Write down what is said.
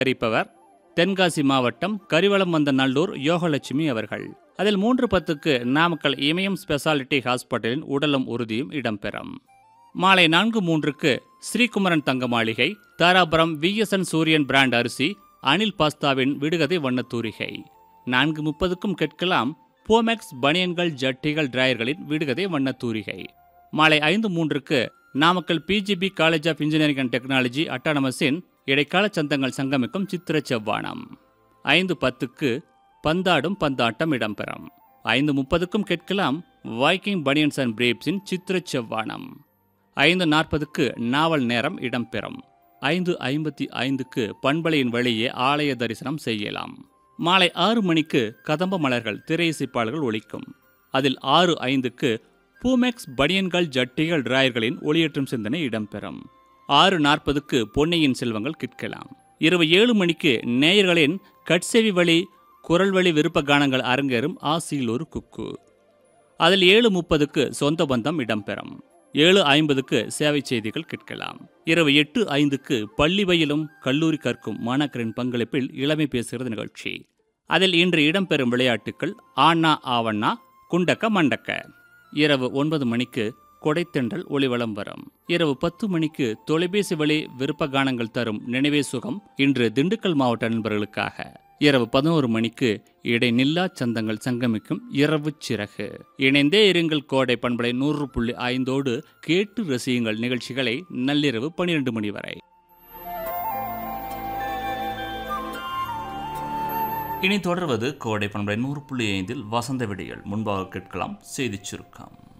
அறிப்பவர் தென்காசி மாவட்டம் கரிவளம் வந்த நல்லூர் யோகலட்சுமி அவர்கள் அதில் மூன்று பத்துக்கு நாமக்கல் இமயம் ஸ்பெஷாலிட்டி ஹாஸ்பிட்டலின் உடலும் உறுதியும் இடம்பெறும் மாலை நான்கு மூன்றுக்கு ஸ்ரீகுமரன் தங்க மாளிகை தாராபுரம் விஎஸ்என் சூரியன் பிராண்ட் அரிசி அனில் பாஸ்தாவின் விடுகதை வண்ணத்தூரிகை நான்கு முப்பதுக்கும் கேட்கலாம் போமெக்ஸ் பனியன்கள் ஜட்டிகள் டிராயர்களின் விடுகதை வண்ணத்தூரிகை மாலை ஐந்து மூன்றுக்கு Namakkal PGP college of engineering and technology அட்டானமஸின் இடைக்கால சந்தங்கள் சங்கமிக்கும் சித்திர செவ்வானம் ஐந்து பத்துக்கு பந்தாடும் பந்தாட்டம் இடம்பெறும் ஐந்து முப்பதுக்கும் கேட்கலாம் வைக்கிங் பனியன்ஸ் அண்ட் பிரேப்ஸின் சித்திர செவ்வானம் ஐந்து நாற்பதுக்கு நாவல் நேரம் இடம்பெறும் ஐந்து ஐம்பத்தி ஐந்துக்கு பண்பலையின் வழியே ஆலய தரிசனம் செய்யலாம் மாலை ஆறு மணிக்கு கதம்ப மலர்கள் திரையிசைப்பாளர்கள் ஒலிக்கும் அதில் ஆறு ஐந்துக்கு பூமெக்ஸ் பனியன்கள் ஜட்டிகள் டிராயர்களின் ஒளியேற்றும் சிந்தனை இடம்பெறும் ஆறு நாற்பதுக்கு பொன்னியின் செல்வங்கள் கேட்கலாம் இரவு ஏழு மணிக்கு நேயர்களின் கட்செவி வழி குரல் வழி விருப்ப கானங்கள் அரங்கேறும் ஆசியில் ஒரு குக்கு அதில் ஏழு முப்பதுக்கு சொந்த பந்தம் இடம்பெறும் ஏழு ஐம்பதுக்கு சேவை செய்திகள் கேட்கலாம் இரவு எட்டு ஐந்துக்கு பள்ளி வயிலும் கல்லூரி கற்கும் மாணாக்கரின் பங்களிப்பில் இளமை பேசுகிறது நிகழ்ச்சி அதில் இன்று இடம்பெறும் விளையாட்டுக்கள் ஆண்ணா ஆவண்ணா குண்டக்க மண்டக்க இரவு ஒன்பது மணிக்கு கொடைத்தென்றல் ஒளிவளம் வரும் இரவு பத்து மணிக்கு தொலைபேசி வழி விருப்ப கானங்கள் தரும் நினைவே சுகம் இன்று திண்டுக்கல் மாவட்ட நண்பர்களுக்காக இரவு பதினோரு மணிக்கு இடைநில்லா சந்தங்கள் சங்கமிக்கும் இரவு சிறகு இணைந்தே இருங்கள் கோடை பண்பலை நூறு புள்ளி ஐந்தோடு கேட்டு ரசியுங்கள் நிகழ்ச்சிகளை நள்ளிரவு பனிரெண்டு மணி வரை இனி தொடர்வது கோடை பண்பலை நூறு புள்ளி ஐந்தில் வசந்த விடியல் முன்பாக கேட்கலாம் செய்திச் சுருக்கம்